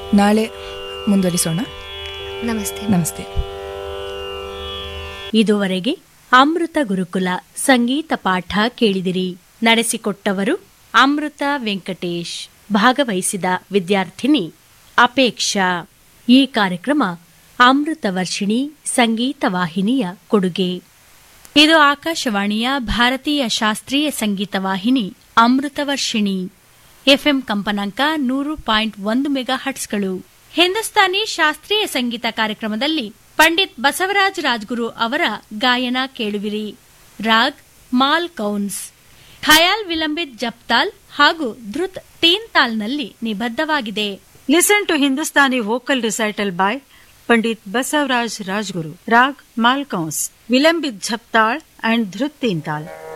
ನಾಳೆ ಮುಂದುವರಿಸೋಣ ನಮಸ್ತೆ ನಮಸ್ತೆ ಇದುವರೆಗೆ ಅಮೃತ ಗುರುಕುಲ ಸಂಗೀತ ಪಾಠ ಕೇಳಿದಿರಿ ನಡೆಸಿಕೊಟ್ಟವರು ಅಮೃತ ವೆಂಕಟೇಶ್ ಭಾಗವಹಿಸಿದ ವಿದ್ಯಾರ್ಥಿನಿ ಅಪೇಕ್ಷಾ ಈ ಕಾರ್ಯಕ್ರಮ ಅಮೃತ ವರ್ಷಿಣಿ ಸಂಗೀತ ವಾಹಿನಿಯ ಕೊಡುಗೆ ಇದು ಆಕಾಶವಾಣಿಯ ಭಾರತೀಯ ಶಾಸ್ತ್ರೀಯ ಸಂಗೀತ ವಾಹಿನಿ ಅಮೃತ ವರ್ಷಿಣಿ ಎಫ್ಎಂ ಕಂಪನಾಂಕ ನೂರು ಪಾಯಿಂಟ್ ಒಂದು ಮೆಗಾ ಹಟ್ಸ್ಗಳು ಹಿಂದೂಸ್ತಾನಿ ಶಾಸ್ತ್ರೀಯ ಸಂಗೀತ ಕಾರ್ಯಕ್ರಮದಲ್ಲಿ ಪಂಡಿತ್ ಬಸವರಾಜ್ ರಾಜ್ಗುರು ಅವರ ಗಾಯನ ಕೇಳುವಿರಿ ರಾಗ್ ಮಾಲ್ ಕೌನ್ಸ್ ಖಯಾಲ್ ವಿಲಂಬಿತ್ ಜಪ್ತಾಲ್ ಹಾಗೂ Drut ತೀನ್ ತಾಲ್ನಲ್ಲಿ ನಿಬದ್ಧವಾಗಿದೆ Listen to Hindustani vocal recital by Pandit Basavraj Rajguru, Rag Malkaus, Vilambit Jhaptal and Dhrutintal.